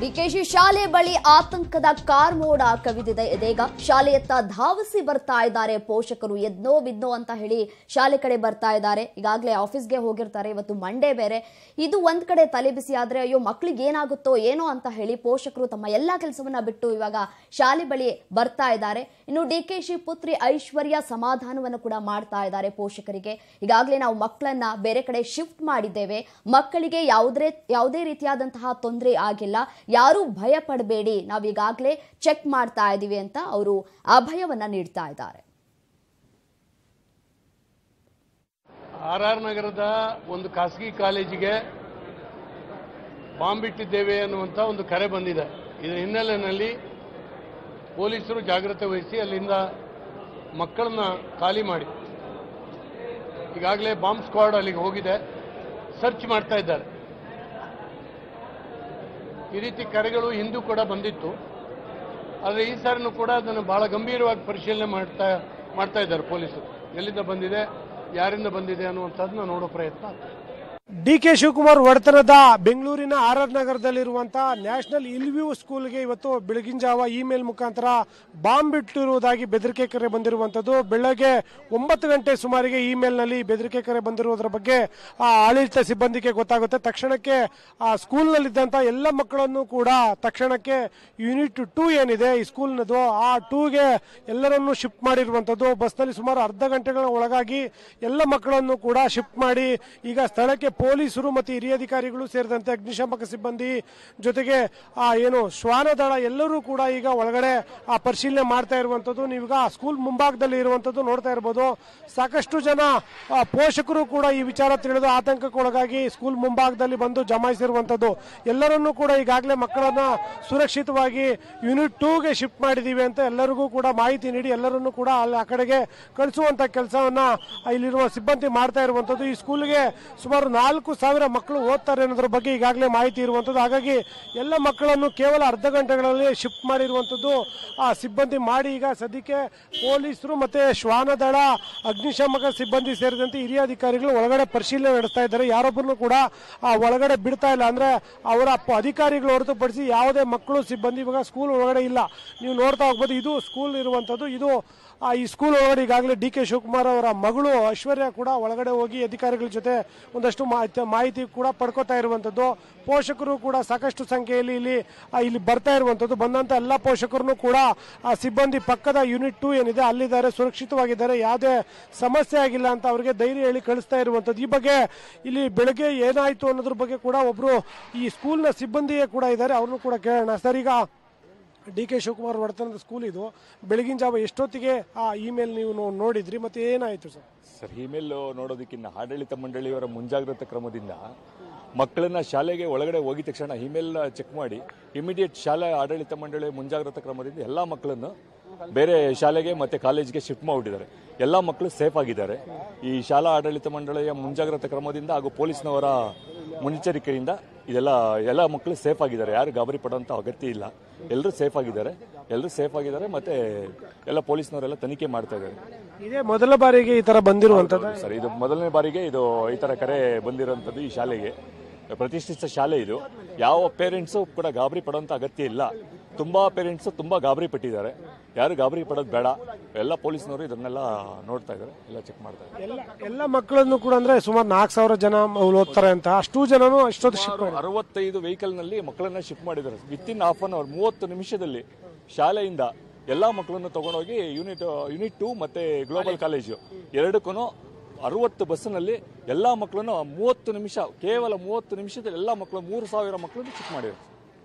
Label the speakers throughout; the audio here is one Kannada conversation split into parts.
Speaker 1: ಡಿಕೆಶಿ ಶಾಲೆ ಬಳಿ ಆತಂಕದ ಕಾರ್ಮೋಡ ಕವಿದಿದೆ ಇದೀಗ ಶಾಲೆಯತ್ತ ಧಾವಿಸಿ ಬರ್ತಾ ಇದ್ದಾರೆ ಪೋಷಕರು ಎದ್ನೋ ಬಿದ್ನೋ ಅಂತ ಹೇಳಿ ಶಾಲೆ ಕಡೆ ಬರ್ತಾ ಇದ್ದಾರೆ ಈಗಾಗಲೇ ಆಫೀಸ್ಗೆ ಹೋಗಿರ್ತಾರೆ ಇವತ್ತು ಮಂಡೇ ಬೇರೆ ಇದು ಒಂದ್ ಕಡೆ ತಲೆ ಬಿಸಿ ಆದ್ರೆ ಅಯ್ಯೋ ಮಕ್ಳಿಗೆ ಏನಾಗುತ್ತೋ ಏನೋ ಅಂತ ಹೇಳಿ ಪೋಷಕರು ತಮ್ಮ ಎಲ್ಲಾ ಕೆಲಸವನ್ನ ಬಿಟ್ಟು ಇವಾಗ ಶಾಲೆ ಬಳಿ ಬರ್ತಾ ಇದ್ದಾರೆ ಇನ್ನು ಡಿಕೆಶಿ ಪುತ್ರಿ ಐಶ್ವರ್ಯ ಸಮಾಧಾನವನ್ನು ಕೂಡ ಮಾಡ್ತಾ ಇದ್ದಾರೆ ಪೋಷಕರಿಗೆ ಈಗಾಗಲೇ ನಾವು ಮಕ್ಕಳನ್ನ ಬೇರೆ ಕಡೆ ಶಿಫ್ಟ್ ಮಾಡಿದ್ದೇವೆ ಮಕ್ಕಳಿಗೆ ಯಾವುದೇ ಯಾವುದೇ ರೀತಿಯಾದಂತಹ ತೊಂದರೆ ಆಗಿಲ್ಲ ಯಾರೂ ಭಯ ಪಡಬೇಡಿ ನಾವೀಗಾಗಲೇ ಚೆಕ್ ಮಾಡ್ತಾ ಇದ್ದೀವಿ ಅಂತ ಅವರು ಅಭಯವನ್ನ ನೀಡ್ತಾ ಇದ್ದಾರೆ
Speaker 2: ಆರ್ ಆರ್ ನಗರದ ಒಂದು ಖಾಸಗಿ ಕಾಲೇಜಿಗೆ ಬಾಂಬ್ ಇಟ್ಟಿದ್ದೇವೆ ಅನ್ನುವಂಥ ಒಂದು ಕರೆ ಬಂದಿದೆ ಇದರ ಹಿನ್ನೆಲೆಯಲ್ಲಿ ಪೊಲೀಸರು ಜಾಗ್ರತೆ ವಹಿಸಿ ಅಲ್ಲಿಂದ ಮಕ್ಕಳನ್ನ ಖಾಲಿ ಮಾಡಿ ಈಗಾಗಲೇ ಬಾಂಬ್ ಸ್ಕ್ವಾಡ್ ಅಲ್ಲಿಗೆ ಹೋಗಿದೆ ಸರ್ಚ್ ಮಾಡ್ತಾ ಇದ್ದಾರೆ ಈ ರೀತಿ ಕರೆಗಳು ಹಿಂದೂ ಕೂಡ ಬಂದಿತ್ತು ಆದರೆ ಈ ಸಾರಿನೂ ಕೂಡ ಅದನ್ನು ಬಹಳ ಗಂಭೀರವಾಗಿ ಪರಿಶೀಲನೆ ಮಾಡ್ತಾ ಮಾಡ್ತಾ ಇದ್ದಾರೆ ಪೊಲೀಸರು ಎಲ್ಲಿಂದ ಬಂದಿದೆ ಯಾರಿಂದ ಬಂದಿದೆ ಅನ್ನುವಂಥದ್ದನ್ನ ನೋಡೋ ಪ್ರಯತ್ನ ಆಗ್ತದೆ
Speaker 3: ಡಿ ಕೆ ಶಿವಕುಮಾರ್ ಒಡೆತನದ ಬೆಂಗಳೂರಿನ ಆರ್ ಆರ್ ನಗರದಲ್ಲಿರುವಂತಹ ನ್ಯಾಷನಲ್ ಇಲ್ವ್ಯೂ ಸ್ಕೂಲ್ಗೆ ಇವತ್ತು ಬೆಳಗಿನ ಜಾವ ಇಮೇಲ್ ಮುಖಾಂತರ ಬಾಂಬ್ ಇಟ್ಟಿರುವುದಾಗಿ ಬೆದರಿಕೆ ಕರೆ ಬಂದಿರುವಂತದ್ದು ಬೆಳಗ್ಗೆ ಒಂಬತ್ತು ಗಂಟೆ ಸುಮಾರಿಗೆ ಇಮೇಲ್ನಲ್ಲಿ ಬೆದರಿಕೆ ಕರೆ ಬಂದಿರುವುದರ ಬಗ್ಗೆ ಆ ಆಡಳಿತ ಸಿಬ್ಬಂದಿಗೆ ಗೊತ್ತಾಗುತ್ತೆ ತಕ್ಷಣಕ್ಕೆ ಆ ಸ್ಕೂಲ್ನಲ್ಲಿದ್ದಂಥ ಎಲ್ಲ ಮಕ್ಕಳನ್ನು ಕೂಡ ತಕ್ಷಣಕ್ಕೆ ಯೂನಿಟ್ ಟೂ ಏನಿದೆ ಈ ಸ್ಕೂಲ್ನದು ಆ ಟೂಗೆ ಎಲ್ಲರನ್ನೂ ಶಿಫ್ಟ್ ಮಾಡಿರುವಂಥದ್ದು ಬಸ್ನಲ್ಲಿ ಸುಮಾರು ಅರ್ಧ ಗಂಟೆಗಳ ಒಳಗಾಗಿ ಎಲ್ಲ ಮಕ್ಕಳನ್ನು ಕೂಡ ಶಿಫ್ಟ್ ಮಾಡಿ ಈಗ ಸ್ಥಳಕ್ಕೆ ಪೊಲೀಸರು ಮತ್ತು ಹಿರಿಯ ಅಧಿಕಾರಿಗಳು ಸೇರಿದಂತೆ ಅಗ್ನಿಶಾಮಕ ಸಿಬ್ಬಂದಿ ಜೊತೆಗೆ ಆ ಏನು ಶ್ವಾನದಳ ಎಲ್ಲರೂ ಕೂಡ ಈಗ ಒಳಗಡೆ ಆ ಪರಿಶೀಲನೆ ಮಾಡ್ತಾ ಇರುವಂತದ್ದು ನೀವೀಗ ಸ್ಕೂಲ್ ಮುಂಭಾಗದಲ್ಲಿ ಇರುವಂತದ್ದು ನೋಡ್ತಾ ಇರಬಹುದು ಸಾಕಷ್ಟು ಜನ ಆ, ಪೋಷಕರು ಕೂಡ ಈ ವಿಚಾರ ತಿಳಿದು ಆತಂಕಕ್ಕೆ ಒಳಗಾಗಿ ಸ್ಕೂಲ್ ಮುಂಭಾಗದಲ್ಲಿ ಬಂದು ಜಮಾಯಿಸಿರುವಂತದ್ದು ಎಲ್ಲರನ್ನೂ ಕೂಡ ಈಗಾಗಲೇ ಮಕ್ಕಳನ್ನ ಸುರಕ್ಷಿತವಾಗಿ ಯೂನಿಟ್ ಟೂಗೆ ಶಿಫ್ಟ್ ಮಾಡಿದೀವಿ ಅಂತ ಎಲ್ಲರಿಗೂ ಕೂಡ ಮಾಹಿತಿ ನೀಡಿ ಎಲ್ಲರನ್ನೂ ಕೂಡ ಅಲ್ಲಿ ಆ ಕಡೆಗೆ ಕಳಿಸುವಂತ ಕೆಲಸವನ್ನ ಇಲ್ಲಿರುವ ಸಿಬ್ಬಂದಿ ಮಾಡ್ತಾ ಇರುವಂತದ್ದು ಈ ಸ್ಕೂಲ್ಗೆ ಸುಮಾರು ನಾಲ್ಕು ಸಾವಿರ ಮಕ್ಕಳು ಓದ್ತಾರೆ ಅನ್ನೋದ್ರ ಬಗ್ಗೆ ಈಗಾಗಲೇ ಮಾಹಿತಿ ಇರುವಂತದ್ದು ಹಾಗಾಗಿ ಎಲ್ಲ ಮಕ್ಕಳನ್ನು ಕೇವಲ ಅರ್ಧ ಗಂಟೆಗಳಲ್ಲಿ ಶಿಫ್ಟ್ ಮಾಡಿರುವಂತದ್ದು ಆ ಸಿಬ್ಬಂದಿ ಮಾಡಿ ಈಗ ಸದ್ಯಕ್ಕೆ ಪೊಲೀಸರು ಮತ್ತೆ ಶ್ವಾನದಳ ಅಗ್ನಿಶಾಮಕ ಸಿಬ್ಬಂದಿ ಸೇರಿದಂತೆ ಹಿರಿಯ ಅಧಿಕಾರಿಗಳು ಒಳಗಡೆ ಪರಿಶೀಲನೆ ನಡೆಸ್ತಾ ಇದ್ದಾರೆ ಯಾರೊಬ್ಬರನ್ನು ಕೂಡ ಆ ಒಳಗಡೆ ಬಿಡ್ತಾ ಇಲ್ಲ ಅಂದ್ರೆ ಅವರ ಪ- ಅಧಿಕಾರಿಗಳು ಹೊರತುಪಡಿಸಿ ಯಾವುದೇ ಮಕ್ಕಳು ಸಿಬ್ಬಂದಿ ಇವಾಗ ಸ್ಕೂಲ್ ಒಳಗಡೆ ಇಲ್ಲ ನೀವು ನೋಡ್ತಾ ಹೋಗ್ಬೋದು ಇದು ಸ್ಕೂಲ್ ಇರುವಂತದ್ದು ಇದು ಆ ಈ ಸ್ಕೂಲ್ ಒಳಗಡೆ ಈಗಾಗಲೇ ಡಿ ಕೆ ಶಿವಕುಮಾರ್ ಅವರ ಮಗಳು ಐಶ್ವರ್ಯ ಕೂಡ ಒಳಗಡೆ ಹೋಗಿ ಅಧಿಕಾರಿಗಳ ಜೊತೆ ಒಂದಷ್ಟು ಮಾಹಿತಿ ಮಾಹಿತಿ ಕೂಡ ಪಡ್ಕೋತಾ ಇರುವಂತದ್ದು ಪೋಷಕರು ಕೂಡ ಸಾಕಷ್ಟು ಸಂಖ್ಯೆಯಲ್ಲಿ ಇಲ್ಲಿ ಆ, ಇಲ್ಲಿ ಬರ್ತಾ ಇರುವಂತದ್ದು ಬಂದಂತ ಎಲ್ಲ ಪೋಷಕರು ಕೂಡ ಆ ಸಿಬ್ಬಂದಿ ಪಕ್ಕದ ಯೂನಿಟ್ ಟೂ ಏನಿದೆ ಅಲ್ಲಿದ್ದಾರೆ ಸುರಕ್ಷಿತವಾಗಿದ್ದಾರೆ ಯಾವುದೇ ಸಮಸ್ಯೆ ಆಗಿಲ್ಲ ಅಂತ ಅವರಿಗೆ ಧೈರ್ಯ ಹೇಳಿ ಕಳಿಸ್ತಾ ಇರುವಂತದ್ದು ಈ ಬಗ್ಗೆ ಇಲ್ಲಿ ಬೆಳಗ್ಗೆ ಏನಾಯ್ತು ಅನ್ನೋದ್ರ ಬಗ್ಗೆ ಕೂಡ ಒಬ್ರು ಈ ಸ್ಕೂಲ್ನ ಸಿಬ್ಬಂದಿಯೇ ಕೂಡ ಇದ್ದಾರೆ ಅವ್ರನ್ನು ಕೂಡ ಕೇಳೋಣ ಸರ್ ಈಗ ಡಿ ಕೆ ಶಿವಕುಮಾರ್ ಒಡೆತನದ ಸ್ಕೂಲ್ ಇದು ಬೆಳಗಿನ ಜಾವ ಎಷ್ಟೊತ್ತಿಗೆ ಆ ಇಮೇಲ್ ನೀವು ನೋ- ನೋಡಿದ್ರಿ ಮತ್ತೆ ಏನಾಯ್ತು ಸರ್
Speaker 4: ಸರ್ ಇಮೇಲ್ ನೋಡೋದಕ್ಕಿಂತ ಆಡಳಿತ ಮಂಡಳಿಯವರ ಮುಂಜಾಗ್ರತಾ ಕ್ರಮದಿಂದ ಮಕ್ಕಳನ್ನ ಶಾಲೆಗೆ ಒಳಗಡೆ ಹೋಗಿದ ತಕ್ಷಣ ಇಮೇಲ್ ಚೆಕ್ ಮಾಡಿ ಇಮಿಡಿಯೇಟ್ ಶಾಲೆ ಆಡಳಿತ ಮಂಡಳಿ ಮುಂಜಾಗ್ರತಾ ಕ್ರಮದಿಂದ ಎಲ್ಲ ಮಕ್ಕಳನ್ನು ಬೇರೆ ಶಾಲೆಗೆ ಮತ್ತೆ ಕಾಲೇಜ್ಗೆ ಶಿಫ್ಟ್ ಮಾಡಿಬಿಟ್ಟಿದ್ದಾರೆ ಎಲ್ಲ ಮಕ್ಕಳು ಸೇಫ್ ಆಗಿದ್ದಾರೆ ಈ ಶಾಲಾ ಆಡಳಿತ ಮಂಡಳಿಯ ಮುಂಜಾಗ್ರತಾ ಕ್ರಮದಿಂದ ಹಾಗೂ ಪೊಲೀಸ್ನವರ ಮುನ್ನೆಚ್ಚರಿಕೆಯಿಂದ ಇದೆಲ್ಲ ಎಲ್ಲ ಮಕ್ಕಳು ಸೇಫ್ ಆಗಿದ್ದಾರೆ ಯಾರು ಗಾಬರಿ ಪಡುವಂತ ಅಗತ್ಯ ಇಲ್ಲ ಎಲ್ಲರೂ ಸೇಫ್ ಆಗಿದ್ದಾರೆ ಎಲ್ಲರೂ ಸೇಫ್ ಆಗಿದ್ದಾರೆ ಮತ್ತೆ ಎಲ್ಲ ಪೊಲೀಸ್ನವರೆಲ್ಲ ತನಿಖೆ ಮಾಡ್ತಾ ಇದ್ದಾರೆ
Speaker 3: ಇದೇ ಮೊದಲ ಬಾರಿಗೆ ಈ ತರ ಬಂದಿರುವಂತದ್ದು
Speaker 4: ಸರ್ ಇದು ಮೊದಲನೇ ಬಾರಿಗೆ ಇದು ಈ ತರ ಕರೆ ಬಂದಿರುವಂತದ್ದು ಈ ಶಾಲೆಗೆ ಪ್ರತಿಷ್ಠಿತ ಶಾಲೆ ಇದು ಯಾವ ಪೇರೆಂಟ್ಸು ಕೂಡ ಗಾಬರಿ ಪಡುವಂತ ಅಗತ್ಯ ಇಲ್ಲ ತುಂಬಾ ಪೇರೆಂಟ್ಸ್ ತುಂಬಾ ಗಾಬರಿ ಪಟ್ಟಿದ್ದಾರೆ ಯಾರು ಗಾಬರಿ ಪಡೋದು ಬೇಡ ಎಲ್ಲ ಪೊಲೀಸ್ನವರು ಇದನ್ನೆಲ್ಲ ನೋಡ್ತಾ ಇದ್ದಾರೆ ಎಲ್ಲ ಚೆಕ್ ಮಾಡ್ತಾ ಇದ್ದಾರೆ
Speaker 3: ಎಲ್ಲ ಎಲ್ಲ ಮಕ್ಕಳನ್ನು ಕೂಡ ಅಂದ್ರೆ ಸುಮಾರು ನಾಲ್ಕು ಸಾವಿರ ಜನ ಅವ್ರು ಓದ್ತಾರೆ ಅಂತ ಅಷ್ಟು ಜನನು ಅಷ್ಟೊತ್ತು ಶಿಫ್ಟ್
Speaker 4: ಸುಮಾರು ಅರವತ್ತೈದು ವೆಹಿಕಲ್ ನಲ್ಲಿ ಮಕ್ಕಳನ್ನ ಶಿಫ್ಟ್ ಮಾಡಿದ್ದಾರೆ within half an hour ಮೂವತ್ತು ನಿಮಿಷದಲ್ಲಿ ಶಾಲೆಯಿಂದ ಎಲ್ಲಾ ಮಕ್ಕಳನ್ನು ತಗೊಂಡೋಗಿ ಯೂನಿಟ್ ಯೂನಿಟ್ ಟೂ ಮತ್ತೆ ಗ್ಲೋಬಲ್ ಕಾಲೇಜು ಎರಡಕ್ಕೂ ಅರವತ್ತು ಬಸ್ಸಿನಲ್ಲಿ ಎಲ್ಲಾ ಮಕ್ಕಳನ್ನು ಮೂವತ್ತು ನಿಮಿಷ ಕೇವಲ ಮೂವತ್ತು ನಿಮಿಷದಲ್ಲಿ ಎಲ್ಲಾ ಮಕ್ಕಳು ಮೂರು ಸಾವಿರ ಮಕ್ಕಳನ್ನು ಶಿಫ್ಟ್ ಮಾಡಿದ್ದಾರೆ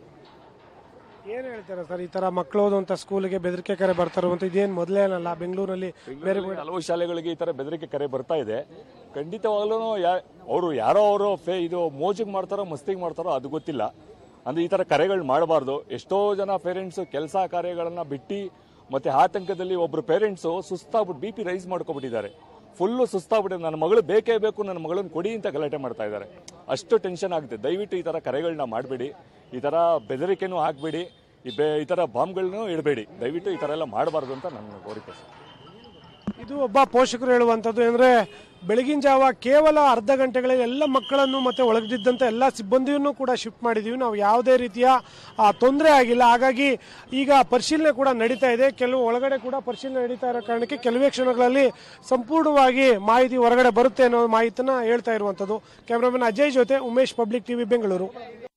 Speaker 3: ಏನ್ ಹೇಳ್ತಾರೆ ಸರ್ ಈ ತರ ಮಕ್ಕಳು ಓದುವಂತ ಸ್ಕೂಲ್ಗೆ ಬೆದರಿಕೆ ಕರೆ ಬರ್ತಾ ಇರುವಂತ ಇದೇನ್ ಮೊದಲೇನಲ್ಲ ಬೆಂಗಳೂರಲ್ಲಿ ಬೇರೆ ಬೇರೆ
Speaker 4: ಹಲವು ಶಾಲೆಗಳಿಗೆ ಈ ತರ ಬೆದರಿಕೆ ಕರೆ ಬರ್ತಾ ಇದೆ ಖಂಡಿತವಾಗ್ಲೂ ಅವರು ಯಾರೋ ಅವರು ಫೇ ಇದು ಮೋಜಿಗೆ ಮಾಡ್ತಾರೋ ಮಸ್ತಿಗೆ ಮಾಡ್ತಾರೋ ಅದು ಗೊತ್ತಿಲ್ಲ ಅಂದ್ರೆ ಈ ತರ ಕರೆಗಳು ಮಾಡಬಾರ್ದು ಎಷ್ಟೋ ಜನ ಪೇರೆಂಟ್ಸ್ ಕೆಲಸ ಕಾರ್ಯಗಳನ್ನ ಬಿಟ್ಟು ಮತ್ತೆ ಆತಂಕದಲ್ಲಿ ಒಬ್ರು ಪೇರೆಂಟ್ಸ್ ಸುಸ್ತಾಗ್ಬಿಟ್ಟು ಬಿ ಪಿ ರೈಸ್ ಮಾಡ್ಕೊಬಿಟ್ಟಿದ್ದಾರೆ ಫುಲ್ಲು ಸುಸ್ತಾಗ್ಬಿಟ್ಟು ನನ್ನ ಮಗಳು ಬೇಕೇ ಬೇಕು ನನ್ನ ಮಗಳನ್ನ ಕೊಡಿ ಅಂತ ಗಲಾಟೆ ಮಾಡ್ತಾ ಇದ್ದಾರೆ ಅಷ್ಟು ಟೆನ್ಷನ್ ಆಗುತ್ತೆ ದಯವಿಟ್ಟು ಈ ತರ ಕರೆಗಳನ್ನ ಮಾಡಬೇಡಿ ಈ ತರ ಬೆದರಿಕೆನೂ ಹಾಕ್ಬೇಡಿ ಈ ಬೆ- ಈ ತರ ಬಾಂಬ್ಗಳನ್ನೂ ಇಡಬೇಡಿ ದಯವಿಟ್ಟು ಈ ತರ ಎಲ್ಲ ಮಾಡಬಾರ್ದು ಅಂತ ನನ್ನ ಕೋರಿಕೆ ಸರ್
Speaker 3: ಇದು ಒಬ್ಬ ಪೋಷಕರು ಹೇಳುವಂಥದ್ದು ಅಂದರೆ ಬೆಳಗಿನ ಜಾವ ಕೇವಲ ಅರ್ಧ ಗಂಟೆಗಳಲ್ಲಿ ಎಲ್ಲ ಮಕ್ಕಳನ್ನು ಮತ್ತೆ ಒಳಗಿದ್ದಂಥ ಎಲ್ಲ ಸಿಬ್ಬಂದಿಯನ್ನು ಕೂಡ ಶಿಫ್ಟ್ ಮಾಡಿದ್ದೀವಿ ನಾವು ಯಾವುದೇ ರೀತಿಯ ತೊಂದರೆ ಆಗಿಲ್ಲ ಹಾಗಾಗಿ ಈಗ ಪರಿಶೀಲನೆ ಕೂಡ ನಡೀತಾ ಇದೆ ಕೆಲವು ಒಳಗಡೆ ಕೂಡ ಪರಿಶೀಲನೆ ನಡೀತಾ ಇರೋ ಕಾರಣಕ್ಕೆ ಕೆಲವೇ ಕ್ಷಣಗಳಲ್ಲಿ ಸಂಪೂರ್ಣವಾಗಿ ಮಾಹಿತಿ ಹೊರಗಡೆ ಬರುತ್ತೆ ಅನ್ನೋ ಮಾಹಿತಿನ ಹೇಳ್ತಾ ಇರುವಂಥದ್ದು ಕ್ಯಾಮ್ರಾಮನ್ ಅಜಯ್ ಜೊತೆ ಉಮೇಶ್ ಪಬ್ಲಿಕ್ ಟಿವಿ ಬೆಂಗಳೂರು